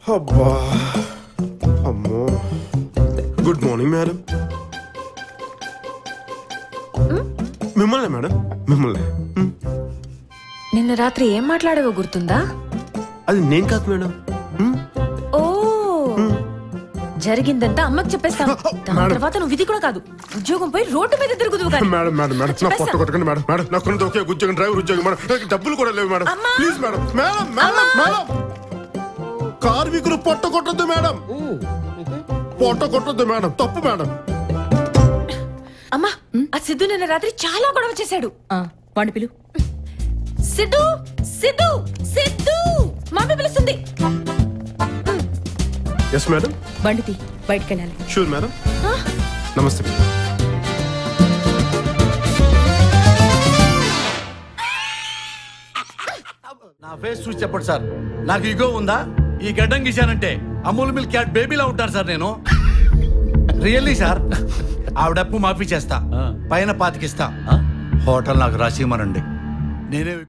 అబ్బా అమ్మో good morning madam మిమ్మల్ని మేడం మిమ్మల్ని మ్, నిన్న రాత్రి ఏం మాట్లాడావో గుర్తుందా అది నేను కాదు మేడం మ్, ఓ జరిగిందంతా అమ్మకి చెప్పేస్తాను దాని మేడం. తర్వాత నువ్వు ఇది కూడా కాదు ఉద్యోగం పోయి రోడ్డు మీద తిరుగుదువు కానీ మేడం మేడం మేడం నా పొట్ట కొట్టకండి మేడం మేడం నాకు ఉన్నది ఒకే ఉద్యోగం డ్రైవర్ ఉద్యోగం మేడం నాకు డబ్బులు కూడా లేవు మేడం అమ్మా. Please madam madam madam madam కార్మికులు పొట్ట కొట్టద్దు మేడం పొట్ట కొట్టద్దు మేడం తప్పు మేడం అమ్మా ఆ సిద్ధు నిన్న రాత్రి చాలా గొడవ చేశాడు ఆ, వాణ్ణి పిలు సిద్ధు సిద్ధు సిద్ధు మమ్మీ పిలుస్తుంది ఎస్ మేడం బండి తీ బయటికి వెళ్ళాలి షూర్ మేడం నమస్తే నా ఫేస్ చూసి చెప్పండి సార్ నాకు ఇగో ఉందా ఈ గడ్డం గీశానంటే అమూల్ మిల్క్ క్యాట్ బేబీలా ఉంటాను సార్ నేను రియల్లీ సార్ ఆవిడప్పు మాఫీ చేస్తా పైన పాతికిస్తా హోటల్ నాకు రాసిమనండి నేనే